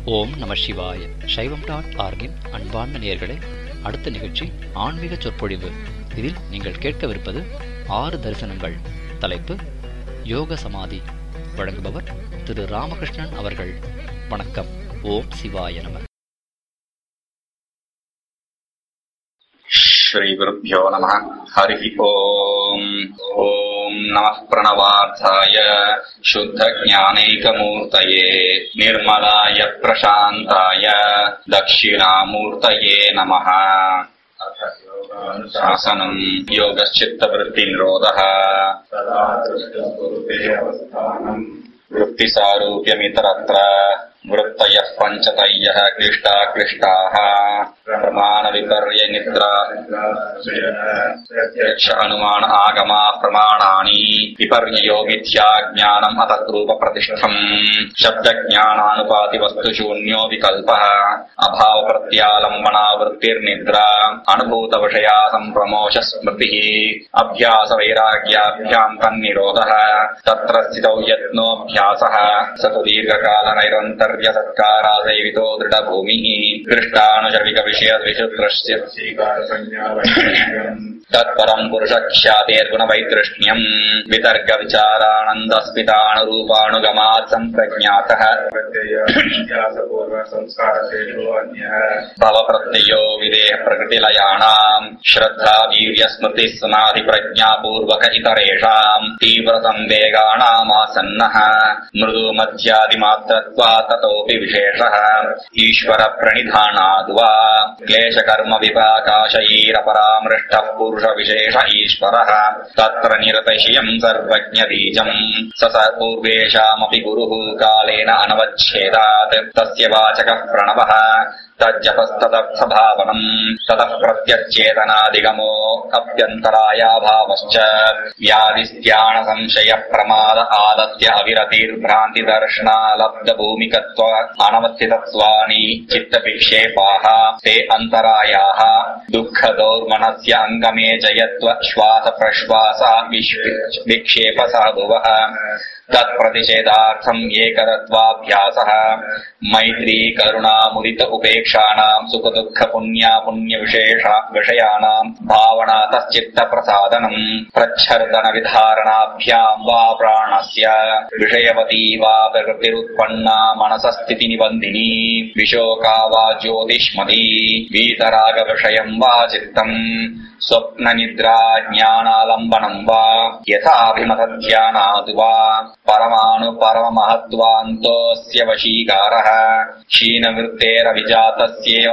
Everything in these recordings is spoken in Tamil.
ஓம் நம சிவாய சைவம் டாட் ஆர்கின் அன்பார்ந்த நேயர்களே அடுத்த நிகழ்ச்சி ஆன்மீக சொற்பொழிவு இதில் நீங்கள் கேட்கவிருப்பது ஆறு தரிசனங்கள் தலைப்பு யோக சமாதி வழங்குபவர் திரு ராமகிருஷ்ணன் அவர்கள் வணக்கம் ஓம் சிவாய நம श्रीगुरुभ्यो नमः हरिः ओम् ॐ नमः प्रणवार्थाय शुद्धज्ञानैकमूर्तये निर्मलाय प्रशान्ताय दक्षिणामूर्तये नमः शासनम् योगश्चित्तवृत्तिनिरोधः वृत्तिसारूप्यमितरत्र वृत्तयः पञ्चतयः क्लिष्टा क्लिष्टाः प्रमाणविपर्यनिद्रा प्रत्यक्ष अनुमान आगमा प्रमाणानि विपर्ययो मिथ्या ज्ञानम् अतद्रूपप्रतिष्ठम् शब्दज्ञानानुपातिवस्तुशून्यो विकल्पः अभावप्रत्यालम्बनावृत्तिर्निद्रा अनुभूतविषया सम्प्रमोष स्मृतिः अभ्यासवैराग्याभ्याम् तन्निरोधः तत्र स्थितौ यत्नोऽभ्यासः स तु दीर्घकालनैरन्तर्यसत्कारादैवितो दृढभूमिः दृष्टानुजविकविषयद्विशुद्रस्य तत्परम् पुरुषख्यातेर्गुणवैतृष्ण्यम् वितर्कविचारानन्दस्मितानुरूपानुगमात् सम्प्रज्ञातः भवप्रत्ययो विदेहप्रकृतिलयाणाम् श्रद्धा वीर्यस्मृतिः समाधिप्रज्ञापूर्वक इतरेषाम् तीव्रसंवेगाणामासन्नः मृदु मध्यादिमात्रत्वा ततोऽपि विशेषः ईश्वरप्रणिधानाद्वा क्लेशकर्म विपाकाशयैरपरामृष्टः पुरुषविशेष ईश्वरः तत्र निरतशियम् सर्वज्ञबीजम् स स पूर्वेषामपि गुरुः कालेन अनवच्छेदात् तस्य वाचकः प्रणवः तज्जपस्तदर्थभावनम् ततः प्रत्यच्चेतनादिगमो अभ्यन्तरायाभावश्च व्याधिस्त्याणसंशय प्रमाद आदत्य अविरतिर्भ्रान्तिदर्शनालब्धभूमिकत्व अनवस्थितत्वानि चित्तविक्षेपाः ते अन्तरायाः दुःखदौर्मनस्य अङ्गमे जयत्व श्वासप्रश्वासः विक्षेपसः भुवः तत्प्रतिषेधार्थम् एकरत्वाभ्यासः मैत्री करुणामुदित उपेक्षाणाम् सुखदुःख पुण्या पुण्यविशेष विषयाणाम् भावना तश्चित्तप्रसादनम् प्रच्छर्दनविधारणाभ्याम् वा प्राणस्य विषयवती वा प्रकृतिरुत्पन्ना मनसस्थितिनिबन्धिनी विशोका वा ज्योतिष्मती वीतरागविषयम् वा चित्तम् स्वप्ननिद्रा ज्ञानालम्बनम् वा यथाभिमतध्यानाद् वा परमाणु परममहत्वान्तोऽस्य वशीकारः क्षीणवृत्तेरविजातस्येव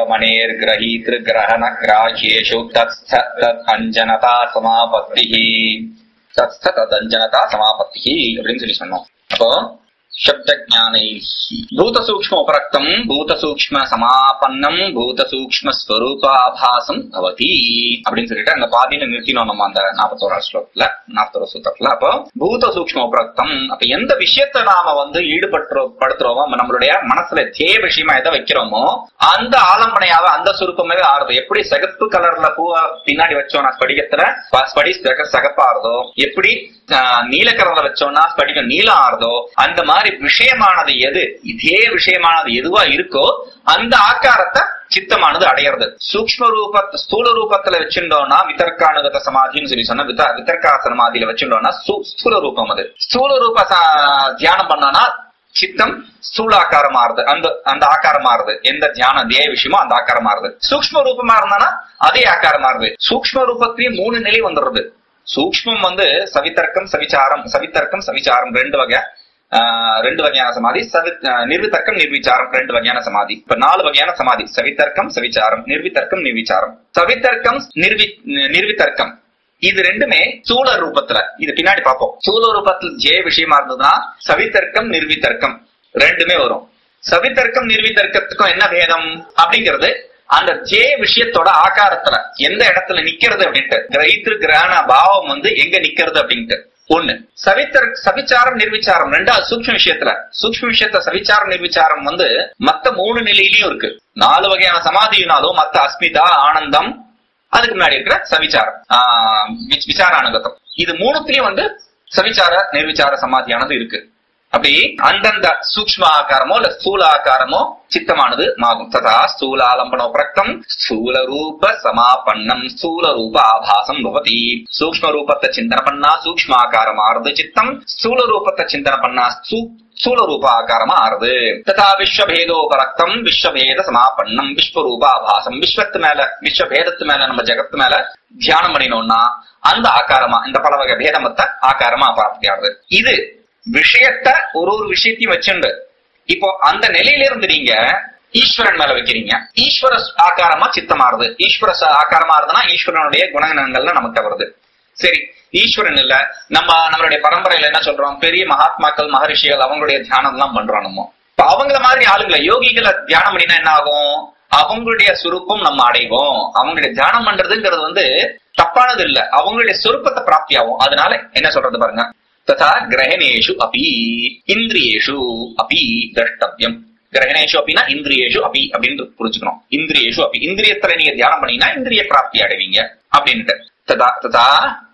मणेर्ग्रहीतृग्रहणग्राह्येषु तत्स्थ तदञ्जनता समापत्तिः तत्स्थ ததஞ்சனதா சமாபத்தி அப்படின்னு சொல்லி சொன்னோம் அப்போ சப்த ஜானை பூத சூக்ம உபரக்தம் பூத சூக்ம சமாபன்னம் பூத சூக்ம ஸ்வரூபாபாசம் பவதி அப்படின்னு சொல்லிட்டு அந்த பாதியில நிறுத்தினோம் நம்ம அந்த நாற்பத்தோரா ஸ்லோகத்துல நாற்பத்தோரா சூத்திரத்துல அப்போ பூத சூக்ம உபரக்தம் அப்ப எந்த விஷயத்த நாம வந்து ஈடுபட்டு படுத்துறோமோ நம்மளுடைய மனசுல தே விஷயமா எதை வைக்கிறோமோ அந்த ஆலம்பனையாவ அந்த சுருக்கமே ஆறுது எப்படி சிகப்பு கலர்ல பூவா பின்னாடி வச்சோம்னா ஸ்படிகத்துல ஸ்படி சகப்பாறுதோ எப்படி நீல கலர்ல வச்சோம்னா ஸ்படிகம் நீலம் ஆறுதோ அந்த மாதிரி விஷயமானது எது இதே விஷயமானது எதுவா இருக்கோ அந்த ஆக்காரத்தை சித்தமானது அடையிறது சூக்ம ரூப ஸ்தூல ரூபத்துல வச்சுட்டோம்னா விதர்க்கானுகத சமாதின்னு சொல்லி சொன்னா வித விதர்க்கா சமாதியில வச்சுட்டோம்னா ஸ்தூல ரூபம் அது ஸ்தூல ரூப தியானம் பண்ணோம்னா சித்தம் ஸ்தூலாக்காரம் மாறுது அந்த அந்த ஆக்காரம் மாறுது எந்த தியானம் அதே விஷயமோ அந்த ஆக்காரம் மாறுது சூக்ம ரூபமா இருந்தானா அதே ஆக்காரம் மாறுது சூக்ம ரூபத்திலேயே மூணு நிலை வந்துடுறது சூக்மம் வந்து சவித்தர்க்கம் சவிச்சாரம் சவித்தர்க்கம் சவிச்சாரம் ரெண்டு வகை ரெண்டு வகையான சமாதி சவி நிர்வித்தர்க்கம் நிர்விச்சாரம் ரெண்டு வகையான சமாதி இப்ப நாலு வகையான சமாதி சவித்தர்க்கம் சவிச்சாரம் நிர்வித்தர்க்கம் நிர்விச்சாரம் சவித்தர்க்கம் நிர்வி நிர்வித்தர்க்கம் இது ரெண்டுமே சூழ ரூபத்துல இது பின்னாடி பார்ப்போம் சூழ ரூபத்தில் ஜே விஷயமா இருந்ததுன்னா சவித்தர்க்கம் நிர்வித்தர்க்கம் ரெண்டுமே வரும் சவித்தர்க்கம் நிர்வித்தர்க்கத்துக்கும் என்ன பேதம் அப்படிங்கிறது அந்த ஜே விஷயத்தோட ஆகாரத்துல எந்த இடத்துல நிக்கிறது அப்படின்ட்டு கிரகித்து கிரகண பாவம் வந்து எங்க நிக்கிறது அப்படின்ட்டு ஒண்ணு சவித்தர் சவிச்சாரம் நிர்விச்சாரம் ரெண்டாவது சூக்ம விஷயத்துல சூக்ம விஷயத்த சவிச்சாரம் நிர்விச்சாரம் வந்து மத்த மூணு நிலையிலயும் இருக்கு நாலு வகையான சமாதியினாலும் மத்த அஸ்மிதா ஆனந்தம் அதுக்கு முன்னாடி இருக்கிற சவிச்சாரம் ஆஹ் விசாரானுகதம் இது மூணுத்திலயும் வந்து சவிச்சார நிர்விச்சார சமாதியானது இருக்கு அப்படி அந்தந்த சூக்ஷ்ம ஆகாரமோ இல்ல ஸ்தூல ஆகாரமோ சித்தமானது மாகும் ததா ஸ்தூல ஆலம்பனோ பிரக்தம் ஸ்தூல ரூப சமாபன்னம் ஸ்தூல ரூப ஆபாசம் பவதி சூக்ஷ்ம ரூபத்தை சிந்தன பண்ணா சூக்ஷ்ம ஆகாரம் ஆறுது சித்தம் ஸ்தூல ரூபத்தை சிந்தன பண்ணா ஸ்தூ- ஸ்தூல ரூப ஆகாரமா ஆறுது ததா விஸ்வபேதோபரக்தம் விஸ்வபேத சமாபன்னம் விஸ்வரூப ஆபாசம் விஸ்வத்து மேல விஸ்வபேதத்து மேல நம்ம ஜெகத்து மேல தியானம் பண்ணினோம்னா அந்த ஆகாரமா இந்த பல வகை பேதமத்த ஆகாரமா பிராப்தி ஆகுது இது விஷயத்த ஒரு ஒரு விஷயத்தையும் வச்சுண்டு இப்போ அந்த நிலையில இருந்து நீங்க ஈஸ்வரன் மேல வைக்கிறீங்க ஈஸ்வர ஆகாரமா சித்தமாறுது ஈஸ்வர ச- ஆகாரமா இருந்ததுன்னா ஈஸ்வரனுடைய குணங்கள்லாம் நமக்கு வருது சரி ஈஸ்வரன் இல்ல நம்ம நம்மளுடைய பரம்பரையில என்ன சொல்றோம் பெரிய மகாத்மாக்கள் மகரிஷிகள் அவங்களுடைய தியானம் எல்லாம் பண்றோம் நம்ம இப்ப அவங்கள மாதிரி ஆளுங்களை யோகிகளை தியானம் பண்ணினா என்ன ஆகும் அவங்களுடைய சுரூப்பம் நம்ம அடைவோம் அவங்களுடைய தியானம் பண்றதுங்கிறது வந்து தப்பானது இல்ல அவங்களுடைய சொருப்பத்தை பிராப்தி ஆகும் அதனால என்ன சொல்றது பாருங்க ததா கிரகணேஷு அபி இந்திரியேஷு அபி திரஷ்டவியம் கிரகணேஷு அப்படின்னா இந்திரியேஷு அபி அப்படின்னு புரிஞ்சுக்கணும் இந்திரியேஷு அபி இந்திரியத்துல நீங்க தியானம் பண்ணீங்கன்னா இந்திரிய பிராப்தி அடைவீங்க அப்படின்ட்டு ததா ததா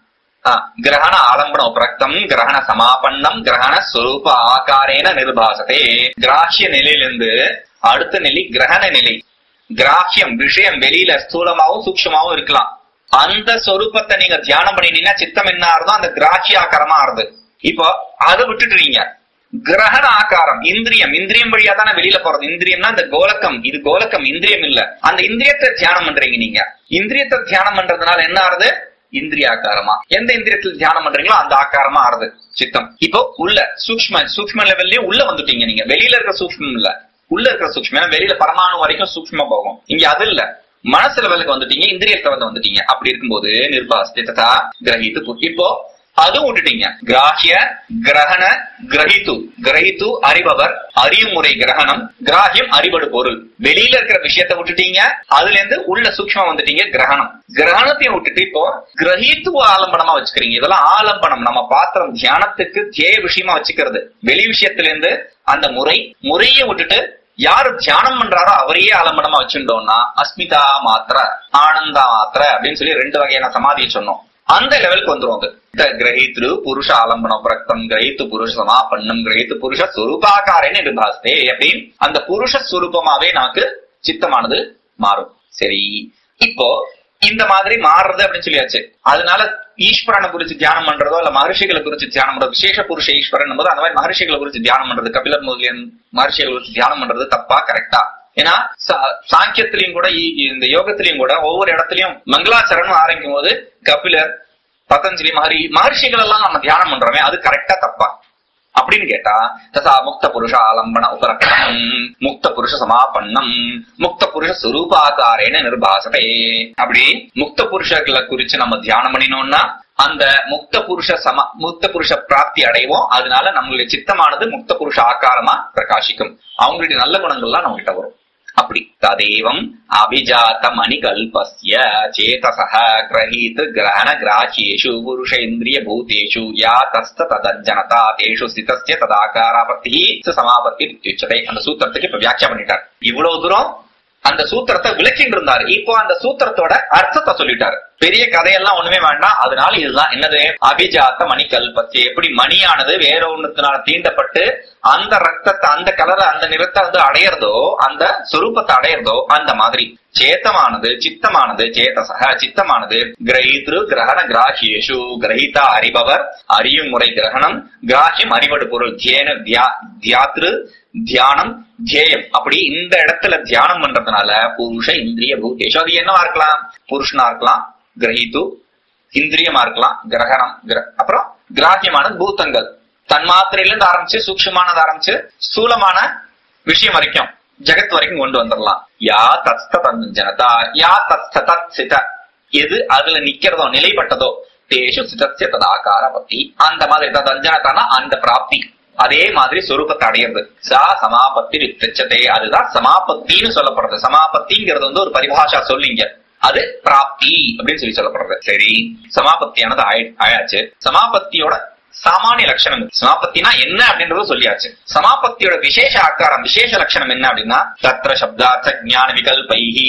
ஆ, கிரகண ஆலம்பன உபரக்தம் கிரகண சமாபன்னம் கிரகண ஸ்வரூப ஆகாரேன நிர்பாசதே கிராஹ்ய நிலையிலிருந்து அடுத்த நிலை கிரகண நிலை கிராஹ்யம் விஷயம் வெளியில ஸ்தூலமாவும் சூக்ஷமாவும் இருக்கலாம் அந்த சொரூபத்தை நீங்க தியானம் பண்ணினீங்கன்னா சித்தம் என்ன ஆறுதோ அந்த கிராஹ்ய ஆகாரமா ஆறுது இப்போ அதை விட்டுட்டுறீங்க கிரகண ஆகாரம் இந்திரியம் இந்திரியம் வழியா தானே வெளியில போறது இந்திரியம்னா இந்த கோலக்கம் இது கோலக்கம் இந்திரியம் இல்ல அந்த இந்திரியத்தை தியானம் பண்றீங்க நீங்க இந்திரியத்தை தியானம் பண்றதுனால என்ன ஆறுது இந்திரிய ஆகாரமா எந்த இந்திரியத்தில் தியானம் பண்றீங்களோ அந்த ஆகாரமா ஆறுது சித்தம் இப்போ உள்ள சூக்ஷ்ம சூக்ஷ்ம லெவல்லயே உள்ள வந்துட்டீங்க நீங்க வெளியில இருக்க சூக்ஷ்மம் இல்ல உள்ள இருக்கிற சூக்ஷ்மம் ஏன்னா வெளியில பரமாணு வரைக்கும் சூக்ஷ்மமா போகும் இங்க அது இல்ல மனசு லெவலுக்கு வந்துட்டீங்க இந்திரியத்தை வந்து வந்துட்டீங்க அப்படி இருக்கும்போது நிர்பாஸ்தி ததா கிரகித்து பு- இப்போ அதுவும் விட்டுட்டீங்க கிராஹ்ய கிரகண கிரகித்து கிரகித்து அறிபவர் அறியும் முறை கிரகணம் கிராஹ்யம் அறிபடு பொருள் வெளியில இருக்கிற விஷயத்தை விட்டுட்டீங்க அதுல இருந்து உள்ள சூக்ஷ்மம் வந்துட்டீங்க கிரகணம் கிரகணத்தையும் விட்டுட்டு இப்போ கிரகித்து ஆலம்பனமா வச்சுக்கிறீங்க இதெல்லாம் ஆலம்பனம் நம்ம பாத்திரம் தியானத்துக்கு தியேய விஷயமா வச்சுக்கிறது வெளி விஷயத்துல இருந்து அந்த முறை முறையை விட்டுட்டு யாரு தியானம் பண்றாரோ அவரையே ஆலம்பனமா வச்சுட்டோம்னா அஸ்மிதா மாத்திர ஆனந்தா மாத்திர அப்படின்னு சொல்லி ரெண்டு வகையான சமாதியை சொன்னோம் அந்த லெவலுக்கு வந்துரும் அது த கிரகித்ரு புருஷ ஆலம்பன பிரக்தம் கிரகித்து புருஷ சமாபன்னம் கிரகித்து புருஷ சுரூபாகாரன்னு நிர்பாஸ்தே அப்படின்னு அந்த புருஷ சுரூபமாவே நமக்கு சித்தமானது மாறும் சரி இப்போ இந்த மாதிரி மாறுறது அப்படின்னு சொல்லியாச்சு அதனால ஈஸ்வரனை குறிச்சு தியானம் பண்றதோ இல்ல மகர்ஷிகளை குறிச்சு தியானம் பண்றது விசேஷ புருஷ ஈஸ்வரன் போது அந்த மாதிரி மகர்ஷிகளை குறிச்சு தியானம் பண்றது கபிலர் முதலியன் மகர்ஷிகளை குறிச்சு தியானம் பண்றது தப்பா கரெக்டா ஏன்னா சா- சாங்கியத்திலையும் கூட இ- இந்த யோகத்திலையும் கூட ஒவ்வொரு இடத்துலயும் மங்களாச்சரணம் ஆரம்பிக்கும் போது கபிலர் பதஞ்சலி மகரி மகர்ஷிகள் எல்லாம் நம்ம தியானம் பண்றோமே அது கரெக்டா தப்பா அப்படின்னு கேட்டா ததா முக்த புருஷ ஆலம்பன உபரக்ஷம் முக்த புருஷ சமாபன்னம் முக்த புருஷ சுரூபாகாரேன நிர்பாசதே அப்படி முக்த புருஷர்களை குறிச்சு நம்ம தியானம் பண்ணினோம்னா அந்த முக்த புருஷ சம முக்த புருஷ பிராப்தி அடைவோம் அதனால நம்மளுடைய சித்தமானது முக்த புருஷ ஆகாரமா பிரகாசிக்கும் அவங்களுடைய நல்ல குணங்கள்லாம் நம்ம கிட்ட வரும் அப்படி ததேவம் அபிஜாத மணிகல்பஸ்ய சேதசः கிரஹீத் கிரகண கிராஹ்யேஷு புருஷ இந்திரிய பூதேஷு யா தஸ்த ததஜனதா தேஷு ஸ்திதஸ்ய ததாகாராபத்தி சமாபத்தி இத்தியுச்சதை அந்த சூத்திரத்துக்கு இப்ப வியாக்கியா பண்ணிட்டார் இவ்வளவு தூரம் அந்த சூத்திரத்தை விளக்கிட்டு இருந்தாரு இப்போ அந்த சூத்திரத்தோட அர்த்தத்தை சொல்லிட்டாரு பெரிய கதையெல்லாம் ஒண்ணுமே வேண்டாம் அதனால இதுதான் என்னது அபிஜாத்த மணி கல்பத்தி எப்படி மணியானது வேற ஒண்ணுத்தினால தீண்டப்பட்டு அந்த ரத்தத்தை அந்த கலரை அந்த நிறத்தை வந்து அடையறதோ அந்த சுரூபத்தை அடையறதோ அந்த மாதிரி சேத்தமானது சித்தமானது சேதசக சித்தமானது கிரகித்ரு கிரகண கிராஹியேஷு கிரகிதா அறிபவர் அறியும் முறை கிரகணம் கிராஹியம் அறிவடு பொருள் தியேன தியா- தியாத்ரு தியானம் தியேயம் அப்படி இந்த இடத்துல தியானம் பண்றதுனால புருஷ இந்திரிய பூதேஷு அது என்னவா இருக்கலாம் புருஷனா இருக்கலாம் கிரகித்து இந்திரியமா இருக்கலாம் கிரகணம் கிர- அப்புறம் கிராஹியமான பூத்தங்கள் தன்மாத்திரையில இருந்து ஆரம்பிச்சு சூக்ஷமானது ஆரம்பிச்சு ஸ்தூலமான விஷயம் வரைக்கும் ஜெகத் வரைக்கும் கொண்டு வந்துடலாம் யா தஸ்த தஞ்சனதா யா தஸ்த தத் சித எது அதுல நிக்கிறதோ நிலைப்பட்டதோ தேஷு சிதஸ்ய ததாகார பத்தி அந்த மாதிரி தஞ்சனதானா அந்த பிராப்தி அதே மாதிரி சொரூபத்தை அடையிறது சா சமாபத்தி வித்தச்சதே அதுதான் சமாபத்தின்னு சொல்லப்படுறது சமாபத்திங்கிறது வந்து ஒரு பரிபாஷா சொல்லிங்க அது பிராப்தி அப்படின்னு சொல்லி சொல்லப்படுறது சரி சமாபத்தியானது ஆயி- ஆயாச்சு சமாபத்தியோட சாமானிய லட்சணம் சமாபத்தினா என்ன அப்படின்றது சொல்லியாச்சு சமாபத்தியோட விசேஷ ஆக்காரம் விசேஷ லட்சணம் என்ன அப்படின்னா தத்ர சப்தார்த்த ஞான விகல்பைஹி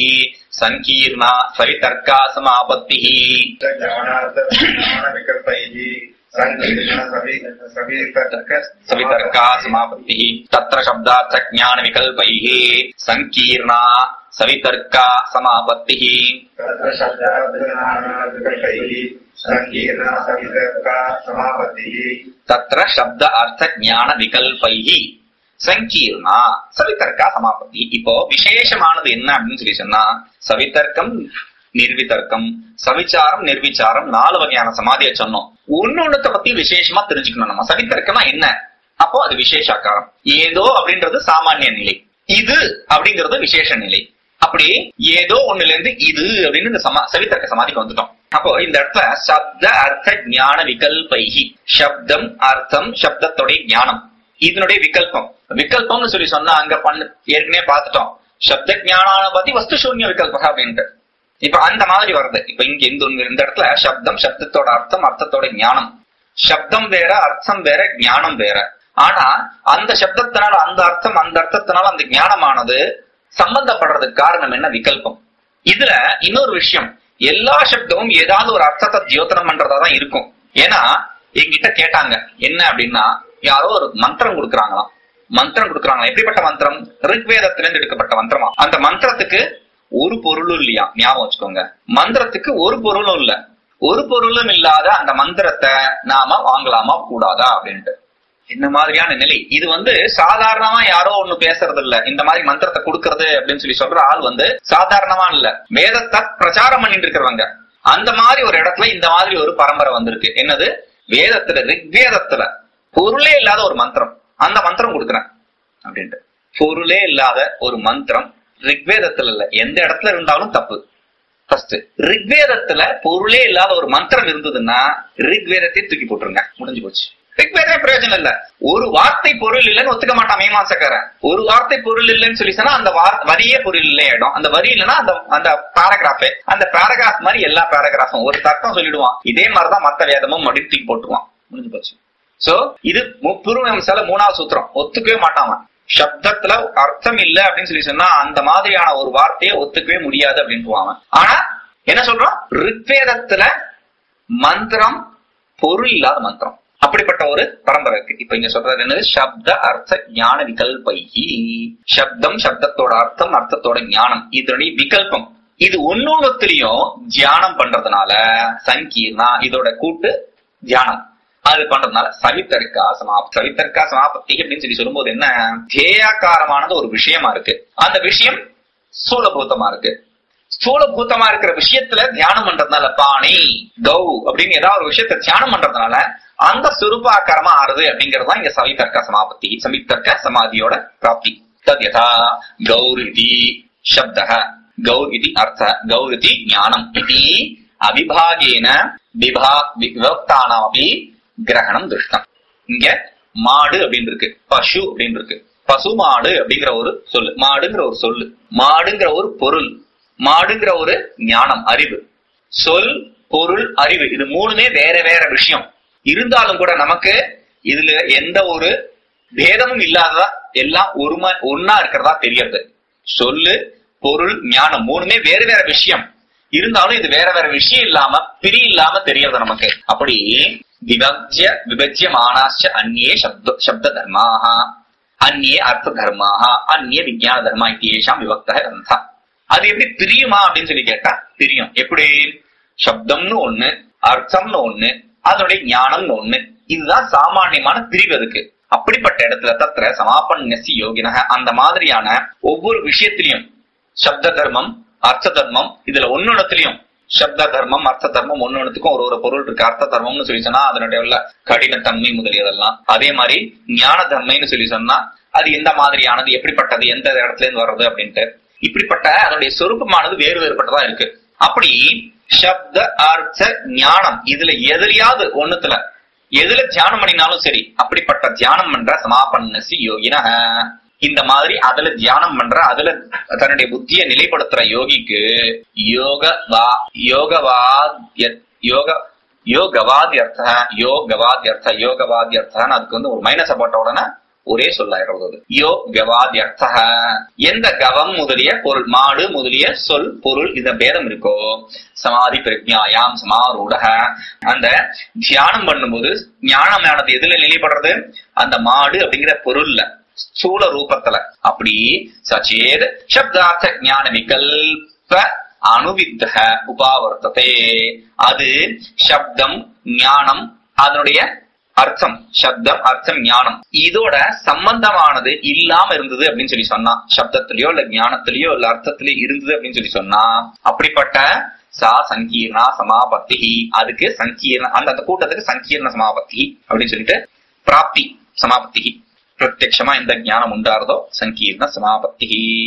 சங்கீர்ணா சரிதர்க்கா சமாபத்தி ज्ञानार्थविकल्पैः सवितर्का समापत्तिः तत्र शब्दार्थ ज्ञान विकल्पैः सङ्कीर्णा सवितर्का समापत्तिः तत्र शब्द अर्थ ज्ञान विकल्पைஹ சங்கீர்ணா சவிதர்க்கா சமாபத்தி இப்போ விசேஷமானது என்ன அப்படின்னு சொல்லி சொன்னா சவிதர்க்கம் நிர்விதர்க்கம் சவிச்சாரம் நிர்விச்சாரம் நாலு வகையான சமாதியை சொன்னோம் ஒன்னொன்னுத்த பத்தி விசேஷமா தெரிஞ்சுக்கணும் நம்ம சவிதர்க்கம்னா என்ன அப்போ அது விசேஷாக்காரம் ஏதோ அப்படின்றது சாமானிய நிலை இது அப்படிங்கிறது விசேஷ நிலை அப்படி ஏதோ ஒண்ணுல இருந்து இது அப்படின்னு இந்த சமா சவிதர்க்க சமாதிக்கு வந்துட்டோம் அப்போ இந்த இடத்துல சப்த அர்த்த ஞான விகல்பைகி சப்தம் அர்த்தம் சப்தத்தோடைய ஞானம் இதனுடைய விகல்பம் விகல்பம்னு சொல்லி சொன்னா அங்க பண்ண ஏற்கனவே பார்த்துட்டோம் சப்த ஞானானுபதி வஸ்து சூன்ய விகல்பம் அப்படின்ட்டு இப்ப அந்த மாதிரி வருது இப்ப இங்க இந்த இந்த இடத்துல சப்தம் சப்தத்தோட அர்த்தம் அர்த்தத்தோட ஞானம் சப்தம் வேற அர்த்தம் வேற ஞானம் வேற ஆனா அந்த சப்தத்தினால அந்த அர்த்தம் அந்த அர்த்தத்தினால அந்த ஞானமானது சம்பந்தப்படுறதுக்கு காரணம் என்ன விகல்பம் இதுல இன்னொரு விஷயம் எல்லா சப்தமும் ஏதாவது ஒரு அர்த்தத்தை தியோதனம் பண்றதா தான் இருக்கும் ஏன்னா என்கிட்ட கேட்டாங்க என்ன அப்படின்னா யாரோ ஒரு மந்திரம் கொடுக்குறாங்களாம் மந்திரம் கொடுக்குறாங்களா எப்படிப்பட்ட மந்திரம் ரிக்வேதத்திலிருந்து எடுக்கப்பட்ட மந்திரமா அந்த மந்திரத்துக்கு ஒரு பொருளும் இல்லையா ஞாபகம் வச்சுக்கோங்க மந்திரத்துக்கு ஒரு பொருளும் இல்ல ஒரு பொருளும் இல்லாத அந்த மந்திரத்தை நாம வாங்கலாமா கூடாதா அப்படின்ட்டு இந்த மாதிரியான நிலை இது வந்து சாதாரணமா யாரோ ஒண்ணு பேசுறது இல்ல இந்த மாதிரி மந்திரத்தை கொடுக்கறது அப்படின்னு சொல்லி சொல்ற ஆள் வந்து சாதாரணமா இல்ல வேதத்தை பிரச்சாரம் பண்ணிட்டு இருக்கிறவங்க அந்த மாதிரி ஒரு இடத்துல இந்த மாதிரி ஒரு பரம்பரை வந்திருக்கு என்னது வேதத்துல ரிக்வேதத்துல பொருளே இல்லாத ஒரு மந்திரம் அந்த மந்திரம் கொடுக்குறேன் அப்படின்ட்டு பொருளே இல்லாத ஒரு மந்திரம் ரிக்வேதத்துல இல்ல எந்த இடத்துல இருந்தாலும் தப்பு ஃபர்ஸ்ட் ரிக்வேதத்துல பொருளே இல்லாத ஒரு மந்திரம் இருந்ததுன்னா ரிக்வேதத்தை தூக்கி போட்டுருங்க முடிஞ்சு போச்சு ரிக்வேதமே பிரயோஜனம் இல்ல ஒரு வார்த்தை பொருள் இல்லைன்னு ஒத்துக்க மாட்டான் மீமாசக்காரன் ஒரு வார்த்தை பொருள் இல்லைன்னு சொல்லி சொன்னா அந்த வார்- வரியே பொருள் இல்லை ஆயிடும் அந்த வரி இல்லைன்னா அந்த அந்த பேராகிராஃபே அந்த பேராகிராஃப் மாதிரி எல்லா பேராகிராஃபும் ஒரு தர்க்கம் சொல்லிடுவான் இதே மாதிரிதான் மத்த வேதமும் அப்படின்னு தூக்கி போட்டுருவான் முடிஞ்சு போச்சு சோ இது புருவம்சால மூணாவது சூத்திரம் ஒத்துக்கவே மாட்டான் அவன். சப்தத்துல அர்த்தம் இல்ல அப்படின்னு சொல்லி சொன்னா அந்த மாதிரியான ஒரு வார்த்தையை ஒத்துக்கவே முடியாது அப்படின்னு அவன் ஆனா என்ன சொல்றான் ரிக்வேதத்துல மந்திரம் பொருள் இல்லாத மந்திரம் அப்படிப்பட்ட ஒரு பரம்பரை இருக்கு இப்ப இங்க சொல்றது என்னது சப்த அர்த்த ஞான விகல்பைகி சப்தம் சப்தத்தோட அர்த்தம் அர்த்தத்தோட ஞானம் இதனுடைய விகல்பம் இது ஒன்னொன்னுத்திலையும் தியானம் பண்றதுனால சங்கீர்ணா இதோட கூட்டு தியானம் அது பண்றதுனால சவித்தர்க்கா சமாப் சவித்தர்க்கா சமாபத்தி அப்படின்னு சொல்லி சொல்லும்போது என்ன தேயாக்காரமானது ஒரு விஷயமா இருக்கு அந்த விஷயம் ஸ்தூலபூதமா இருக்கு ஸ்தூலபூதமா இருக்கிற விஷயத்துல தியானம் பண்றதுனால பாணி கௌ அப்படின்னு ஏதாவது ஒரு விஷயத்த தியானம் பண்றதுனால அந்த சுரூபாக்காரமா ஆறுது அப்படிங்கிறது தான் இங்க சவித்தர்க்க சமாபத்தி சமித்தர்க்க சமாதியோட பிராப்தி தத் யதா கௌர் இதி சப்தः கௌர் இதி அர்த்த கௌர் இதி ஞானம் இதி அவிபாகேன விபா விவக்தானாமபி கிரகணம் துஷ்டம் இங்க மாடு அப்படின்னு இருக்கு பசு அப்படின்னு இருக்கு பசு மாடு அப்படிங்கிற ஒரு சொல்லு மாடுங்கிற ஒரு சொல்லு மாடுங்கிற ஒரு பொருள் மாடுங்கிற ஒரு ஞானம் அறிவு சொல் பொருள் அறிவு இது மூணுமே வேற வேற விஷயம் இருந்தாலும் கூட நமக்கு இதுல எந்த ஒரு பேதமும் இல்லாததா எல்லாம் ஒரும ஒன்னா இருக்கிறதா தெரியறது சொல்லு பொருள் ஞானம் மூணுமே வேற வேற விஷயம் இருந்தாலும் இது வேற வேற விஷயம் இல்லாம பிரி இல்லாம தெரியறது நமக்கு அப்படி விபஜ்ய விபஜ்யமானாச்ச அந்நியே சப்த சப்த தர்மாக அந்நியே அர்த்த தர்மாக அந்நிய விஞ்ஞான தர்மா இத்தியேஷாம் விபக்த கிரந்தா அது எப்படி பிரியுமா அப்படின்னு சொல்லி கேட்டா பிரியும் எப்படி சப்தம்னு ஒண்ணு அர்த்தம்னு ஒண்ணு அதனுடைய ஞானம்னு ஒண்ணு இதுதான் சாமானியமான பிரிவு அதுக்கு அப்படிப்பட்ட இடத்துல தத்திர சமாபன்னசி யோகினக அந்த மாதிரியான ஒவ்வொரு விஷயத்திலையும் சப்த தர்மம் அர்த்த தர்மம் இதுல ஒன்னொன்னத்திலையும் சப்த தர்மம் அர்த்த தர்மம் ஒன்னொன்னுத்துக்கும் ஒரு ஒரு பொருள் இருக்கு அர்த்த தர்மம்னு சொல்லி சொன்னா அதனுடைய உள்ள கடினத்தன்மை முதலியதெல்லாம் அதே மாதிரி ஞான தர்மைன்னு சொல்லி சொன்னா அது எந்த மாதிரியானது எப்படிப்பட்டது எந்த இடத்துல இருந்து வர்றது அப்படின்ட்டு இப்படிப்பட்ட அதனுடைய சொரூபமானது வேறு வேறுபட்டதா இருக்கு அப்படி சப்த அர்த்த ஞானம் இதுல எதுலயாவது ஒண்ணுத்துல எதுல தியானம் பண்ணினாலும் சரி அப்படிப்பட்ட தியானம் பண்ற சமாபன்னசி யோகின இந்த மாதிரி அதுல தியானம் பண்ற அதுல தன்னுடைய புத்தியை நிலைப்படுத்துற யோகிக்கு யோக வா யோகவாத்ய யோக யோகவாத்யர்த்த யோகவாத்யர்த்த யோகவாத்யர்த்தான்னு அதுக்கு வந்து ஒரு மைனஸ் போட்ட உடனே ஒரே சொல்லாயிடுறது அது. யோ கவாத்யர்த்த எந்த கவம் முதலிய பொருள் மாடு முதலிய சொல் பொருள் இந்த பேதம் இருக்கோ சமாதி பிரஜாயாம் சமாரூட அந்த தியானம் பண்ணும்போது ஞானமானது எதுல நிலைப்படுறது அந்த மாடு அப்படிங்கிற பொருள்ல ஸ்தூல ரூபத்துல அப்படி சச்சேத் சப்தார்த்த ஞான விகல்ப அணுவித்த உபாவர்த்ததே அது சப்தம் ஞானம் அதனுடைய அர்த்தம் சப்தம் அர்த்தம் ஞானம் இதோட சம்பந்தமானது இல்லாம இருந்தது அப்படின்னு சொல்லி சொன்னா சப்தத்திலயோ இல்ல ஞானத்திலயோ இல்ல அர்த்தத்திலயோ இருந்தது அப்படின்னு சொல்லி சொன்னா அப்படிப்பட்ட சா சங்கீர்ணா சமாபத்தி அதுக்கு சங்கீர்ண அந்த அந்த கூட்டத்துக்கு சங்கீர்ண சமாபத்தி அப்படின்னு சொல்லிட்டு பிராப்தி சமாபத்தி பிரத்யட்சமா எந்த ஞானம் உண்டாருதோ சங்கீர்ண சமாபத்தி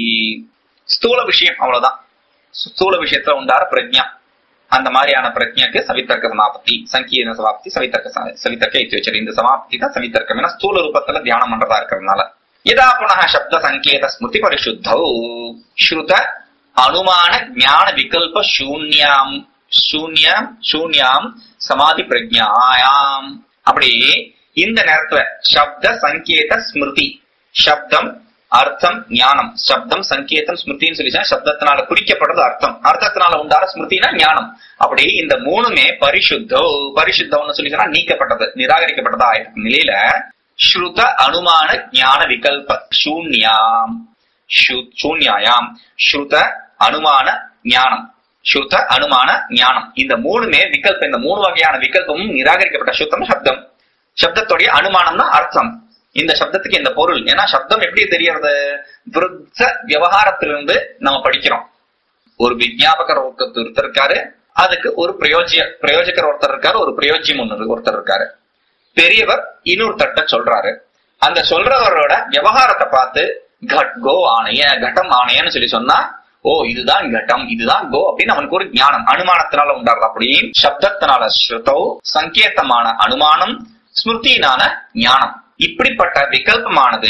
ஸ்தூல விஷயம் அவ்வளவுதான் ஸ்தூல விஷயத்துல உண்டார பிரஜா அந்த மாதிரியான பிரஜைக்கு சவித்தர்க்க சமாப்தி சங்கீர்ண சமாப்தி சவித்தர்க்க ச- சவித்தர்க்க இத்தியுச்சரி இந்த சமாப்தி தான் சவித்தர்க்கம் ஏன்னா ஸ்தூல ரூபத்துல தியானம் பண்றதா இருக்கிறதுனால யதா புனः சப்த சங்கேத ஸ்மிருதி பரிசுத்தௌ ஸ்ருத அனுமான ஞான விகல்ப சூன்யாம் சூன்யம் சூன்யாம் சமாதி பிரஜாயாம் அப்படி இந்த நேரத்துல சப்த சங்கேத ஸ்மிருதி சப்தம் அர்த்தம் ஞானம் சப்தம் சங்கேதம் ஸ்மிருதின்னு சொல்லி சப்தத்தினால குறிக்கப்படுறது அர்த்தம் அர்த்தத்தினால உண்டான ஸ்மிருதினா ஞானம் அப்படி இந்த மூணுமே பரிசுத்தோ பரிசுத்தம்னு சொல்லி சொன்னா நீக்கப்பட்டது நிராகரிக்கப்பட்டதா ஆயிருக்கும் நிலையில ஸ்ருத அனுமான ஞான விகல்ப சூன்யாம் சு- சூன்யாயாம் ஸ்ருத அனுமான ஞானம் ஸ்ருத அனுமான ஞானம் இந்த மூணுமே விகல்பம் இந்த மூணு வகையான விகல்பமும் நிராகரிக்கப்பட்ட சுத்தம் சப்தம் சப்தத்துடைய அனுமானம் தான் அர்த்தம் இந்த சப்தத்துக்கு இந்த பொருள் ஏன்னா சப்தம் எப்படி தெரியறது விருத்த விவகாரத்திலிருந்து நம்ம படிக்கிறோம் ஒரு விஜாபகர் ஒருத்தர் ஒருத்தர் இருக்காரு அதுக்கு ஒரு பிரயோஜ்ய பிரயோஜகர் ஒருத்தர் இருக்காரு ஒரு பிரயோஜ்யம் ஒன்று ஒருத்தர் இருக்காரு பெரியவர் இன்னொருத்தர்ட்ட சொல்றாரு அந்த சொல்றவரோட விவகாரத்தை பார்த்து கட் கோ ஆணைய கட்டம் ஆணையன்னு சொல்லி சொன்னா ஓ இதுதான் கட்டம் இதுதான் கோ அப்படின்னு அவனுக்கு ஒரு ஞானம் அனுமானத்தினால உண்டாடுறது அப்படி சப்தத்தினால ஸ்ருதோ சங்கேதமான அனுமானம் ஸ்மிருதியினால ஞானம் இப்படிப்பட்ட விகல்பமானது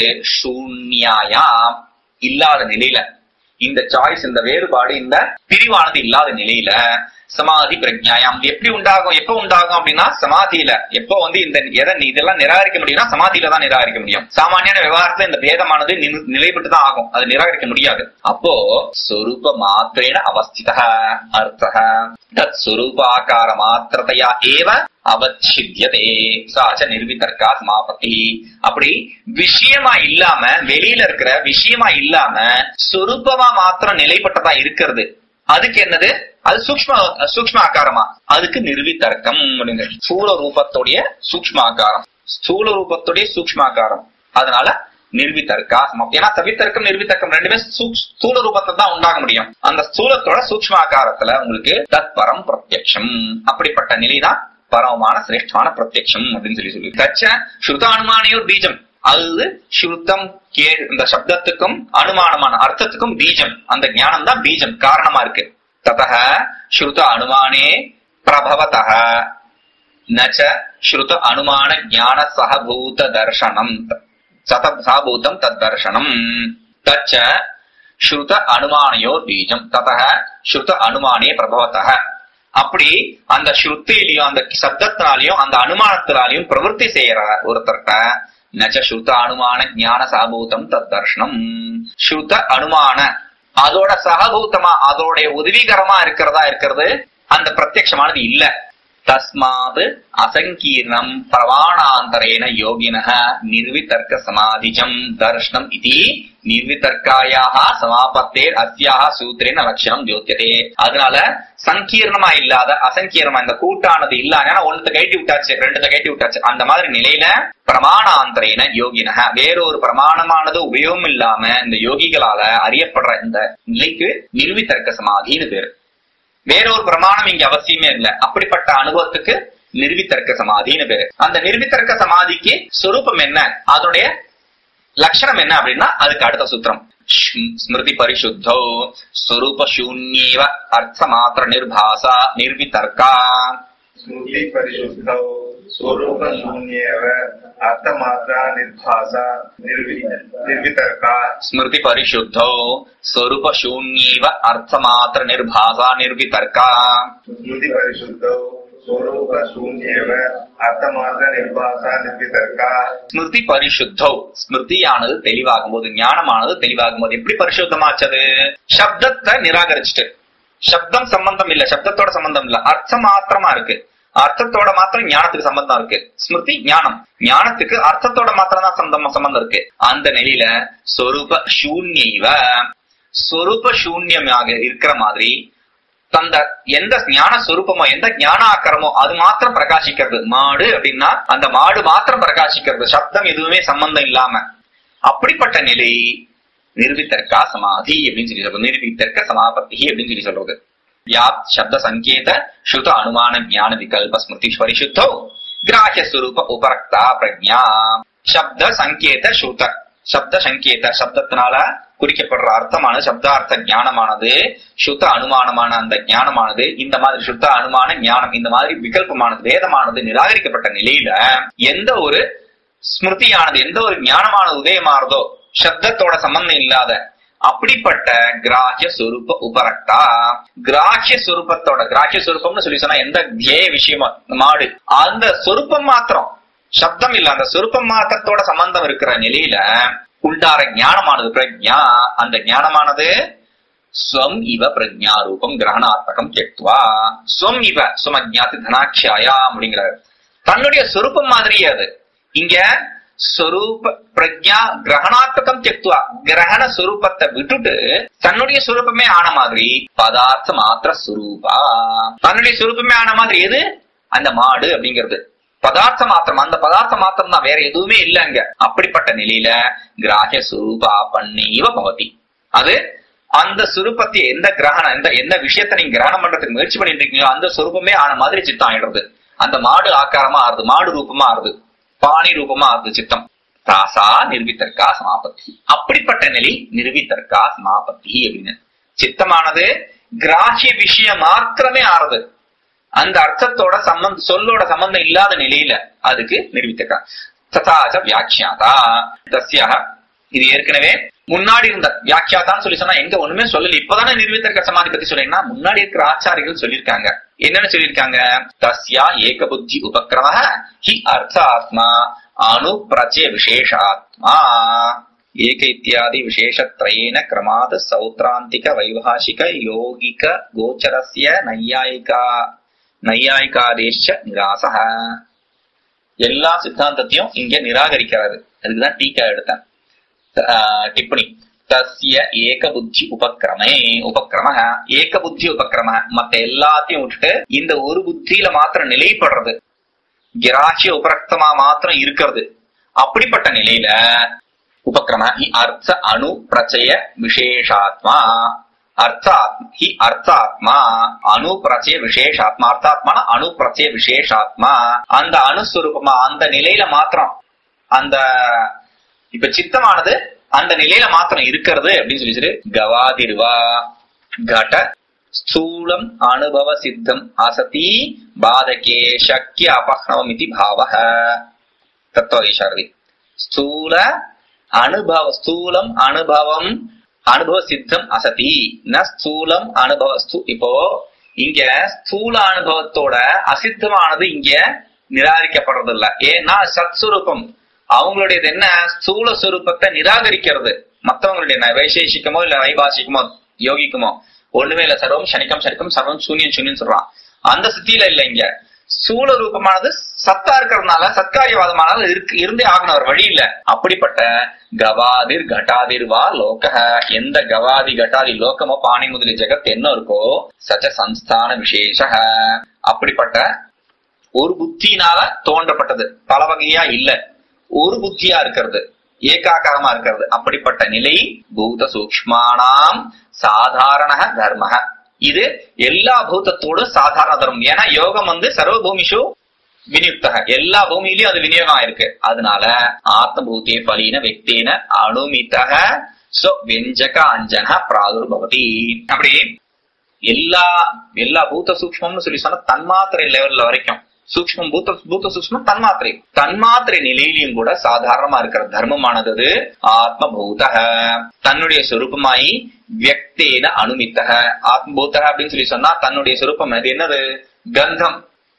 சூன்யாயா இல்லாத நிலையில இந்த சாய்ஸ் இந்த வேறுபாடு இந்த பிரிவானது இல்லாத நிலையில சமாதி பிரஜாயாம் இது எப்படி உண்டாகும் எப்ப உண்டாகும் அப்படின்னா சமாதியில எப்போ வந்து இந்த எதை நீ இதெல்லாம் நிராகரிக்க முடியும்னா சமாதியில தான் நிராகரிக்க முடியும் சாமானியான விவகாரத்துல இந்த பேதமானது நின்னு- நிலைப்பட்டு தான் ஆகும் அது நிராகரிக்க முடியாது அப்போ சொரூப மாத்திரேன அவஸ்தித அர்த்தः தத் சொரூபாகார மாத்திரதையா ஏவ அவச்சித்யதே சாச்ச நிர்விதர்க்கா சமாபத்தி அப்படி விஷயமா இல்லாம வெளியில இருக்கிற விஷயமா இல்லாம சொரூபமா மாத்திரம் நிலைப்பட்டதா இருக்கிறது அதுக்கு என்னது அது சூக்ம சூக்ம ஆகாரமா அதுக்கு நிர்விதர்க்கம் அப்படிங்க ஸ்தூல ரூபத்துடைய சூக்ம ஆகாரம் ஸ்தூல ரூபத்துடைய சூக்ம ஆகாரம் அதனால நிர்விதர்க்கா சமம் ஏன்னா சவித்தர்க்கம் நிர்விதர்க்கம் ரெண்டுமே சூக்- ஸ்தூல ரூபத்தை தான் உண்டாக முடியும் அந்த ஸ்தூலத்தோட சூக்ம ஆகாரத்துல உங்களுக்கு தத்பரம் பிரத்யக்ஷம் அப்படிப்பட்ட நிலைதான் பரமமான சிரேஷ்டமான பிரத்யக்ஷம் அப்படின்னு சொல்லி சொல்லி தச்ச ஸ்ருத அனுமானியோர் பீஜம் அது ஸ்ருத்தம் கே இந்த சப்தத்துக்கும் அனுமானமான அர்த்தத்துக்கும் பீஜம் அந்த ஞானம் தான் பீஜம் காரணமா இருக்கு ததः ஸ்ருத அனுமானே பிரபவதः நச்ச ஸ்ருத அனுமான ஞான சகபூத தர்சனம் சத சகபூதம் தத் தர்சனம் தச்ச ஸ்ருத அனுமானயோர் பீஜம் ததः ஸ்ருத அனுமானே பிரபவதः அப்படி அந்த ஸ்ருத்திலையும் அந்த சப்தத்தினாலையும் அந்த அனுமானத்தினாலையும் பிரவൃத்தி செய்யற ஒருத்தர்கிட்ட நச்ச ஸ்ருத அனுமான ஞான சகபூதம் தத் தர்ஷனம் ஸ்ருத அனுமான அதோட சகபூதமா அதோடைய உதவிகரமா இருக்கிறதா இருக்கிறது அந்த பிரத்யக்ஷமானது இல்ல தஸ்மாத் அசங்கீர்ணம் பிரமாணாந்தரேன யோகினः நிர்விதர்க்க சமாதிஜம் தர்ஷனம் இது நிர்விதர்க்காயாக சமாபத்தேர் அஸ்யாக சூத்திரேன லட்சணம் ஜோத்தியதே அதனால சங்கீர்ணமா இல்லாத அசங்கீர்ணமா இந்த கூட்டானது இல்லாம ஏன்னா ஒண்ணுத்த கைட்டி விட்டாச்சு ரெண்டுத்த கைட்டி விட்டாச்சு அந்த மாதிரி நிலையில பிரமாணாந்தரேன யோகினக வேறொரு பிரமாணமானது உபயோகம் இல்லாம இந்த யோகிகளால அறியப்படுற இந்த நிலைக்கு நிர்விதர்க்க சமாதின்னு பேரு வேறொரு பிரமாணம் இங்க அவசியமே இல்ல அப்படிப்பட்ட அனுபவத்துக்கு நிர்வித்தர்க்க சமாதின்னு பேரு அந்த நிர்வித்தர்க்க சமாதிக்கு சொரூபம் என்ன அதனுடைய லட்சணம் என்ன அப்படின்னா அதுக்கு அடுத்த சூத்திரம் ஸ்ம்- ஸ்மிருதி பரிசுத்தோ ஸ்வரூப சூன்யேவ அர்த்த மாத்திர நிர்பாசா நிர்விதர்க்கா स्मृति परिशुद्धौ स्वरूपशून्येव अर्थमात्रा निर्भासा निर्वि निर्वितर्का ஸ்மிருதி பரிசுத்தோ ஸ்வரூப சூன்யேவ அர்த்த மாத்திர நிர்பாசா நிர்விதர்க்கா स्मृति परिशुद्धौ स्वरूप शून्येव अर्थमात्र निर्भासा निर्वितर्का ஸ்மிருதி பரிசுத்தோ ஸ்மிருதியானது தெளிவாகும் போது ஞானமானது தெளிவாகும் போது எப்படி பரிசுத்தமாச்சது சப்தத்தை நிராகரிச்சுட்டு சப்தம் சம்பந்தம் இல்ல சப்தத்தோட சம்பந்தம் இல்ல அர்த்தம் மாத்திரமா இருக்கு அர்த்தத்தோட மாத்திரம் ஞானத்துக்கு சம்பந்தம் இருக்கு ஸ்மிருதி ஞானம் ஞானத்துக்கு அர்த்தத்தோட மாத்திரம் தான் சம்பந்தம் சம்பந்தம் இருக்கு அந்த நிலையில சொரூப சூன்யைவ சொரூப சூன்யமாக இருக்கிற மாதிரி தந்த எந்த ஞான சொரூபமோ எந்த ஞான ஆக்கரமோ அது மாத்திரம் பிரகாசிக்கிறது மாடு அப்படின்னா அந்த மாடு மாத்திரம் பிரகாசிக்கிறது சப்தம் எதுவுமே சம்பந்தம் இல்லாம அப்படிப்பட்ட நிலை நிர்வித்தர்க்கா சமாதி அப்படின்னு சொல்லி சொல்றது நிர்வித்தர்க்க சமாபத்தி அப்படின்னு சொல்லி சொல்றது வியாப் சப்த சங்கேத ஸ்ருத அனுமான ஞான விகல்ப ஸ்மிருதி பரிசுத்தோ கிராஹ்ய ஸ்வரூப உபரக்தா பிரஜா சப்த சங்கேத ஸ்ருத சப்த சங்கேத சப்தத்தினால குறிக்கப்படுற அர்த்தமானது சப்தார்த்த ஞானமானது சுத்த அனுமானமான அந்த ஞானமானது இந்த மாதிரி சுத்த அனுமான ஞானம் இந்த மாதிரி விகல்பமானது வேதமானது நிராகரிக்கப்பட்ட நிலையில எந்த ஒரு ஸ்மிருதியானது எந்த ஒரு ஞானமான உதயமாறதோ சப்தத்தோட சம்பந்தம் இல்லாத அப்படிப்பட்ட கிராஹ்ய சுரூப உபரக்தா கிராஹ்ய சுரூபத்தோட கிராஹ்ய சுரூபம்னு சொல்லி சொன்னா எந்த தியேய விஷயமா மாடு அந்த சொரூபம் மாத்திரம் சப்தம் இல்ல அந்த சொரூபம் மாத்திரத்தோட சம்பந்தம் இருக்கிற நிலையில உண்டார ஞானமானது பிரஜா அந்த ஞானமானது ஸ்வம் இவ பிரஜா ரூபம் கிரகணாத்மகம் தெக்துவா ஸ்வம் இவ சுமஜாதி தனாட்சியாயா அப்படிங்கிறாரு தன்னுடைய சொரூபம் மாதிரியே அது இங்க ஸ்வரூப பிரஜா கிரகணாத்மகம் தெக்துவா கிரகண சுரூபத்தை விட்டுட்டு தன்னுடைய சுரூபமே ஆன மாதிரி பதார்த்த மாத்திர சுரூபா தன்னுடைய சுரூபமே ஆன மாதிரி எது அந்த மாடு அப்படிங்கிறது பதார்த்த மாத்திரம் அந்த பதார்த்த மாத்திரம் தான் வேற எதுவுமே இல்ல அங்க அப்படிப்பட்ட நிலையில கிராஹ்ய சுரூபா பண்ணீவ பவதி அது அந்த சுரூபத்தை எந்த கிரகணம் எந்த எந்த விஷயத்தை நீங்க கிரகணம் பண்றதுக்கு முயற்சி பண்ணிட்டு இருக்கீங்களோ அந்த சுரூபமே ஆன மாதிரி சித்தம் ஆயிடுறது அந்த மாடு ஆக்காரமா ஆறுது மாடு ரூபமா ஆறுது பாணி ரூபமா ஆறுது சித்தம் தாசா நிர்வித்தர்க்கா சமாபத்தி அப்படிப்பட்ட நிலை நிர்வித்தர்க்கா சமாபத்தி அப்படின்னு சித்தமானது கிராஹ்ய விஷயம் மாத்திரமே ஆறுது அந்த அர்த்தத்தோட சம்பந்த சொல்லோட சம்பந்தம் இல்லாத நிலையில அதுக்கு நிரூபித்திருக்கா ததாச்ச வியாக்கியாதா தஸ்யா இது ஏற்கனவே முன்னாடி இருந்த வியாக்கியாதான்னு சொல்லி சொன்னா எங்க ஒண்ணுமே சொல்லல இப்பதானே நிரூபித்திருக்க சமாதி பத்தி சொல்றீங்கன்னா முன்னாடி இருக்கிற ஆச்சாரிகள் சொல்லியிருக்காங்க என்னன்னு சொல்லியிருக்காங்க தஸ்யா ஏக புத்தி உபக்கிரம ஹி அர்த்தாத்மா அணு பிரச்சய விசேஷாத்மா ஏக இத்தியாதி விசேஷத்ரயேன கிரமாத் சௌத்ராந்திக வைபாஷிக யோகிக கோச்சரஸ்ய நையாயிகா நையாயிகாதேஷ நிராசக எல்லா சித்தாந்தத்தையும் இங்க நிராகரிக்கிறாரு அதுக்குதான் டீக்கா எடுத்தேன் ஆஹ் டிப்பணி தஸ்ய ஏக புத்தி உபக்கிரமே உபக்கிரம ஏக புத்தி உபக்கிரம மத்த எல்லாத்தையும் விட்டுட்டு இந்த ஒரு புத்தியில மாத்திரம் நிலைப்படுறது கிராட்சிய உபரக்தமா மாத்திரம் இருக்கிறது அப்படிப்பட்ட நிலையில உபக்கிரம ஹி அர்த்த அணு பிரச்சய விசேஷாத்மா அர்த்தாத்ம ஹி அர்த்தாத்மா அணு பிரச்சய விசேஷாத்மா அர்த்தாத்மான அணு பிரச்சய விசேஷாத்மா அந்த அணுஸ்வரூபமா அந்த நிலையில மாத்திரம் அந்த இப்ப சித்தமானது அந்த நிலையில மாத்திரம் இருக்கிறது அப்படின்னு சொல்லி சொல்லி கவாதிர்வா கட ஸ்தூலம் அனுபவ சித்தம் அசதி பாதகே சக்கிய அபஹ்னவம் இது பாவக தத்துவதீசாரதி ஸ்தூல அனுபவ ஸ்தூலம் அனுபவம் அனுபவ சித்தம் அசதி ந ஸ்தூலம் அனுபவ ஸ்து- இப்போ இங்க ஸ்தூல அனுபவத்தோட அசித்தமானது இங்க நிராகரிக்கப்படுறது இல்ல ஏன்னா சத்ஸ்வரூபம் அவங்களுடையது என்ன ஸ்தூல சுரூபத்தை நிராகரிக்கிறது மத்தவங்களுடைய ந- வைசேஷிகமோ இல்ல வைபாஷிகமோ யோகிக்குமோ ஒண்ணுமே இல்ல சர்வம் சனிக்கம் சனிக்கம் சர்வம் சூன்யம் சூன்யம் சொல்றான் அந்த சித்தியில இல்ல இங்க ஸ்தூல ரூபமானது சத்தா இருக்கிறதுனால சத்காரியவாதமானது இருக்கு இருந்தே ஆகணும் ஒரு வழி இல்ல அப்படிப்பட்ட கவாதிர் கட்டாதிர் வா லோக எந்த கவாதி கட்டாதி லோகமோ பாணி முதலி ஜெகத் என்ன இருக்கோ சச்ச சம்ஸ்தான விசேஷ அப்படிப்பட்ட ஒரு புத்தியினால தோன்றப்பட்டது பல வகையா இல்ல ஒரு புத்தியா இருக்கிறது ஏகாகாரமா இருக்கிறது அப்படிப்பட்ட நிலை பூத சூக்ஷ்மானாம் சாதாரண தர்ம இது எல்லா பூதத்தோடும் சாதாரண தர்மம் ஏன்னா யோகம் வந்து சர்வ பூமிஷு விநியுக்தக எல்லா பூமியிலயும் அது விநியோகம் ஆயிருக்கு அதனால ஆத்மபூத்தே பலீன வெக்தேன அணுமிதக சோ வெஞ்சக அஞ்சன பிராதுர்பவதி அப்படி எல்லா எல்லா பூத சூக்ஷ்மம்னு சொல்லி சொன்னா தன்மாத்திரை லெவல்ல வரைக்கும் சூக்ஷ்மம் பூத்த பூத்த சூக்ஷ்மம் தன்மாத்திரை தன்மாத்திரை நிலையிலையும் கூட சாதாரணமா இருக்கிற தர்மமானது அது ஆத்மபூதக தன்னுடைய சொரூபமாயி வியக்தேன அனுமித்தக ஆத்மபூதக அப்படின்னு சொல்லி சொன்னா தன்னுடைய சொரூபம் அது என்னது கந்தம்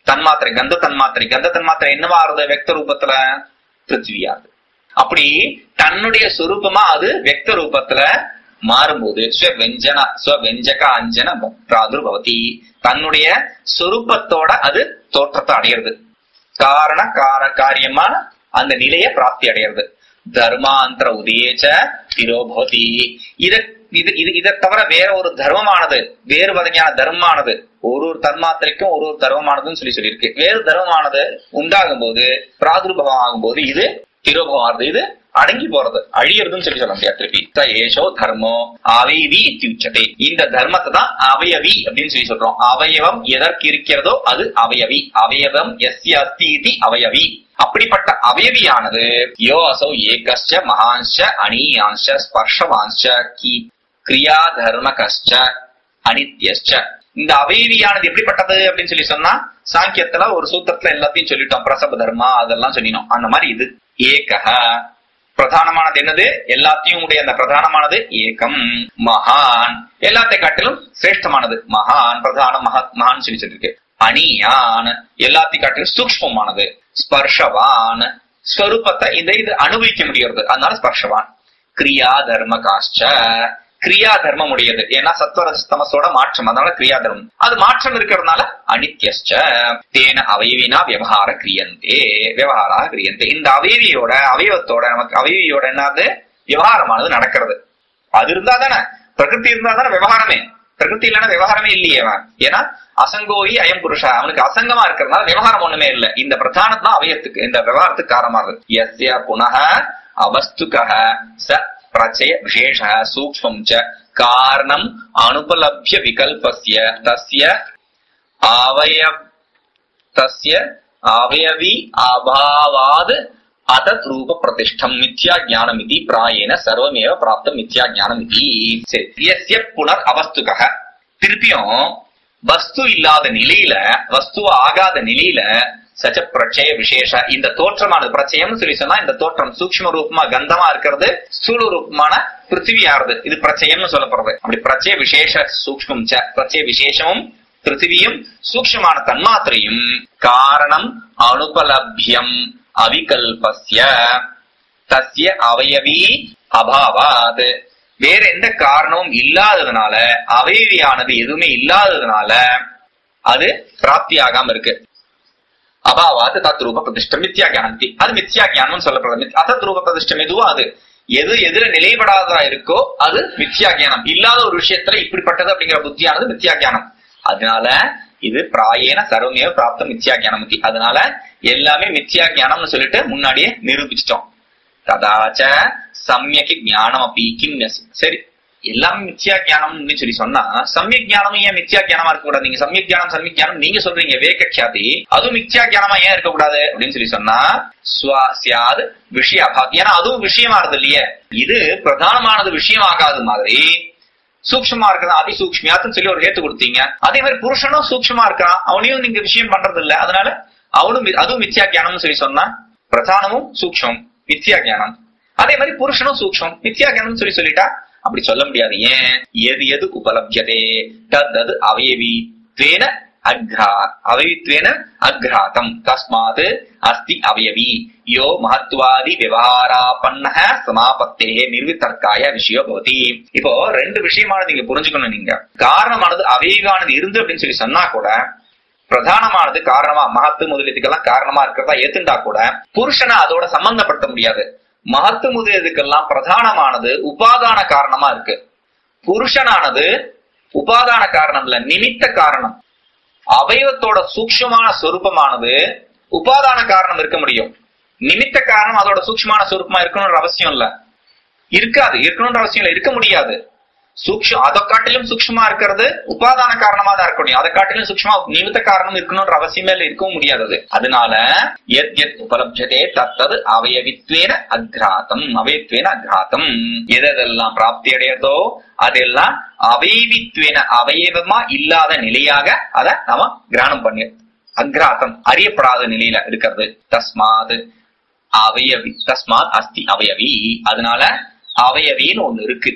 தன்மாத்திரை கந்த தன்மாத்திரை கந்த தன்மாத்திரை என்னவா ஆறுது வெக்த ரூபத்துல பிருத்திவியாகுது அப்படி தன்னுடைய சொரூபமா அது வெக்த ரூபத்துல மாறும்போது ஸ்வவெஞ்சன ஸ்வவெஞ்சக அஞ்சன பிராதுர்பவதி தன்னுடைய சொரூபத்தோட அது தோற்றத்தை அடையிறது காரண கார காரியமா அந்த நிலைய பிராப்தி அடையிறது தர்மாந்தர உதயேச்ச திரோபவதி இத இது இது இதை தவிர வேற ஒரு தர்மமானது வேறு வகையான தர்மமானது ஒரு ஒரு தர்மாத்திரைக்கும் ஒரு ஒரு தர்மமானதுன்னு சொல்லி சொல்லியிருக்கு வேறு தர்மமானது உண்டாகும் போது பிராதுர்பவம் ஆகும்போது இது திரோபவம் ஆகுது இது அடங்கி போறது அழியறதுன்னு சொல்லி சொல்ல முடியாது திருப்பி த ஏஷோ தர்மோ அவைவி இத்தியுச்சதே இந்த தர்மத்தை தான் அவயவி அப்படின்னு சொல்லி சொல்றோம் அவயவம் எதற்கு இருக்கிறதோ அது அவயவி அவயவம் எஸ்ய அஸ்தி இதி அவயவி அப்படிப்பட்ட அவயவியானது யோ அசௌ ஏகஸ்ச மகான்ஷ அணியான்ஷ ஸ்பர்ஷவான்ஷ கி கிரியா தர்மகஸ்ச அனித்யஸ்ச இந்த அவயவியானது எப்படிப்பட்டது அப்படின்னு சொல்லி சொன்னா சாங்கியத்துல ஒரு சூத்திரத்துல எல்லாத்தையும் சொல்லிட்டோம் பிரசப தர்மா அதெல்லாம் சொல்லினோம் அந்த மாதிரி இது ஏகஹ பிரதானமானது என்னது எல்லாத்தையும் உடைய அந்த பிரதானமானது ஏகம் மகான் எல்லாத்தை காட்டிலும் சிரேஷ்டமானது மகான் பிரதானம் மகா மகான் சொல்லி சொல்லிருக்கு அணியான் எல்லாத்தையும் காட்டிலும் சூக்ஷ்மமானது ஸ்பர்ஷவான் ஸ்வரூபத்தை இந்த இது அனுபவிக்க முடிகிறது அதனால ஸ்பர்ஷவான் கிரியா தர்ம காஷ்ட கிரியா தர்மம் உடையது ஏன்னா சத்வரஸ்தமசோட மாற்றம் அதனால கிரியா தர்மம் அது மாற்றம் இருக்கிறதுனால அனித்யஸ்ச தேன அவயவினா விவகார கிரியந்தே விவகாரா கிரியந்தே இந்த அவயவியோட அவயவத்தோட நமக்கு அவயவியோட என்னது விவகாரமானது நடக்கிறது அது இருந்தா தானே பிரகிருதி இருந்தா தானே விவகாரமே பிரகிருதி இல்லைன்னா விவகாரமே இல்லையே அவன் ஏன்னா அசங்கோயி அயம் புருஷா அவனுக்கு அசங்கமா இருக்கிறதுனால விவகாரம் ஒண்ணுமே இல்ல இந்த பிரதானம் தான் அவயத்துக்கு இந்த விவகாரத்துக்கு காரணமாகுது எஸ்ய புனக அவஸ்துக ச பிரச்சய விசேஷ சூக்ஷ்மம் ச காரணம் அனுபலப்ய விகல்பஸ்ய தஸ்ய அவய தஸ்ய அவயவி அபாவாத் அதத் ரூப பிரதிஷ்டம் மித்யா ஞானம் இது பிராயேன சர்வமேவ பிராப்தம் மித்யா ஞானம் இது சரி எஸ்ய புனர் அவஸ்துக திருப்பியும் வஸ்து இல்லாத நிலையில வஸ்து ஆகாத நிலையில சச்ச பிரச்சய விசேஷ இந்த தோற்றமானது பிரச்சயம்னு சொல்லி சொன்னா இந்த தோற்றம் சூக்ஷ்ம ரூபமா கந்தமா இருக்கிறது ஸ்தூல ரூபமான பிருத்திவியாருது இது பிரச்சயம்னு சொல்லப்படுறது அப்படி பிரச்சய விசேஷ சூக்ஷ்மம் ச பிரச்சய விசேஷமும் பிருத்திவியும் சூக்ஷ்மமான தன்மாத்திரையும் காரணம் அனுபலபியம் அவிகல்பஸ்ய தஸ்ய அவயவி அபாவாத் வேற எந்த காரணமும் இல்லாததுனால அவயவியானது எதுவுமே இல்லாததுனால அது பிராப்தியாகாம இருக்கு அபாவாத் தத் ரூப பிரதிஷ்டம் மித்யா ஞானந்தி அது மித்யா ஞானம் சொல்லப்படுறது அசத் ரூப பிரதிஷ்டம் எதுவோ அது எது எதுல நிலைப்படாததா இருக்கோ அது மித்யா ஞானம் இல்லாத ஒரு விஷயத்துல இப்படிப்பட்டது அப்படிங்கிற புத்தியானது மித்யா ஞானம் அதனால இது பிராயேன சர்வமேவ பிராப்தம் மித்யா ஞானமதி அதனால எல்லாமே மித்யா ஞானம்னு சொல்லிட்டு முன்னாடியே நிரூபிச்சிட்டோம் ததாச்ச சமயக்கு ஞானம் அப்படி கிம் சரி எல்லாமே மித்யா ஞானம்னு சொல்லி சொன்னா சமயக் ஞானமும் ஏன் மித்யா ஞானமா இருக்க கூடாது நீங்க சமயக் ஞானம் சமயக் ஞானம் நீங்க சொல்றீங்க வேக கியாதி அதுவும் மித்யா ஞானமா ஏன் இருக்க கூடாது அப்படின்னு சொல்லி சொன்னா ஸ்வா சியாது விஷய அபாத் ஏன்னா அதுவும் விஷயமா இருது இல்லையே இது பிரதானமானது விஷயம் ஆகாத மாதிரி சூக்ஷமா இருக்கிறதா அதி சூக்ஷ்மியாத்துன்னு சொல்லி ஒரு ஏத்து கொடுத்தீங்க அதே மாதிரி புருஷனும் சூக்ஷமா இருக்கிறான் அவனையும் நீங்க விஷயம் பண்றது இல்ல அதனால அவனும் மி- அதுவும் மித்யா ஞானம்னு சொல்லி சொன்னா பிரதானமும் சூக்ஷம் மித்யா ஞானம் அதே மாதிரி புருஷனும் சூக்ஷம் மித்யா ஞானம் சொல்லி சொல்லிட்டா அப்படி சொல்ல முடியாது ஏன் எது எது உபலப்யதே தத் அது அவயவித்வேன அக்ரா அவயவித்வேன அக்ராதம் தஸ்மாத் அஸ்தி அவயவி யோ மகத்வாதி விவகாராபன்ன சமாபத்தே நிர்வித்தர்க்காய விஷயோ பவதி இப்போ ரெண்டு விஷயமானது நீங்க புரிஞ்சுக்கணும் நீங்க காரணமானது அவயவானது இருந்து அப்படின்னு சொல்லி சொன்னா கூட பிரதானமானது காரணமா மகத்து முதலீதுக்கெல்லாம் காரணமா இருக்கிறதா ஏத்துண்டா கூட புருஷனை அதோட சம்பந்தப்படுத்த முடியாது மகத்து முதலீதுக்கெல்லாம் பிரதானமானது உபாதான காரணமா இருக்கு புருஷனானது உபாதான காரணம் இல்ல நிமித்த காரணம் அவயவத்தோட சூக்ஷ்மமான சொரூபமானது உபாதான காரணம் இருக்க முடியும் நிமித்த காரணம் அதோட சூக்ஷ்மமான சொரூபமா இருக்கணும்ன்ற அவசியம் இல்ல இருக்காது இருக்கணும்ன்ற அவசியம் இல்ல இருக்க முடியாது சூக்ஷம் அதை காட்டிலும் சூக்ஷ்மமா இருக்கிறது உபாதான காரணமா தான் இருக்க முடியும் அதை காட்டிலும் சூக்ஷ்மா நிமித்த காரணம் இருக்கணும்ன்ற அவசியமே இல்ல இருக்கவும் முடியாது அதனால எத் எத் உபலப்ஜதே தத்தது அவயவித்வேன அக்ராதம் அவயத்வேன அக்ராதம் எதெல்லாம் பிராப்தி அடையதோ அதெல்லாம் அவயவித்வேன அவயவமா இல்லாத நிலையாக அதை நாம கிரானம் பண்ணி அக்ராதம் அறியப்படாத நிலையில இருக்கிறது தஸ்மாத் அவயவி தஸ்மாத் அஸ்தி அவயவி அதனால அவயவின்னு ஒண்ணு இருக்கு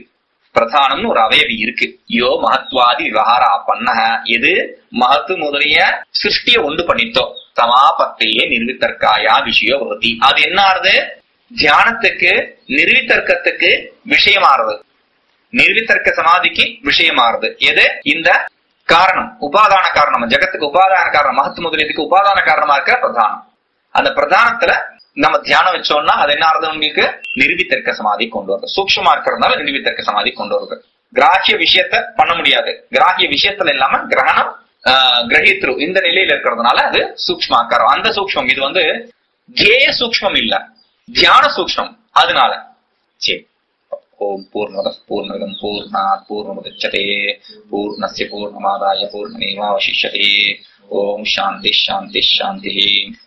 பிரதானம்னு ஒரு அவயவி இருக்கு யோ மகத்வாதி விவகாரா பண்ணக எது மகத்து முதலிய சிருஷ்டிய உண்டு பண்ணித்தோ சமாபத்தையே நிர்வித்தற்காயா விஷயோ பவதி அது என்ன ஆறுது தியானத்துக்கு நிர்வித்தர்க்கத்துக்கு விஷயமாறுது நிர்வித்தர்க்க சமாதிக்கு விஷயமாறுது எது இந்த காரணம் உபாதான காரணம் ஜெகத்துக்கு உபாதான காரணம் மகத்து முதலியதுக்கு உபாதான காரணமா இருக்கிற பிரதானம் அந்த பிரதானத்துல நம்ம தியானம் வச்சோம்னா அது என்ன ஆறுது உங்களுக்கு நிரூபித்தர்க்க சமாதி கொண்டு வருது சூக்ஷமா இருக்கிறதுனால நிரூபித்தர்க்க சமாதி கொண்டு வருது கிராஹிய விஷயத்த பண்ண முடியாது கிராஹிய விஷயத்துல இல்லாம கிரகணம் ஆஹ், கிரகித்ரு இந்த நிலையில இருக்கிறதுனால அது சூக்ஷ்மாக்காரம் அந்த சூக்ஷ்மம் இது வந்து கேய சூக்ஷ்மம் இல்ல தியான சூக்ஷ்மம் அதனால சரி ஓம் பூர்ணமத பூர்ணமிதம் பூர்ணாத் பூர்ணமுதச்சதே பூர்ணஸ்ய பூர்ணமாதாய பூர்ணமேவாவசிஷ்யதே ஓம் சாந்தி சாந்தி சாந்தி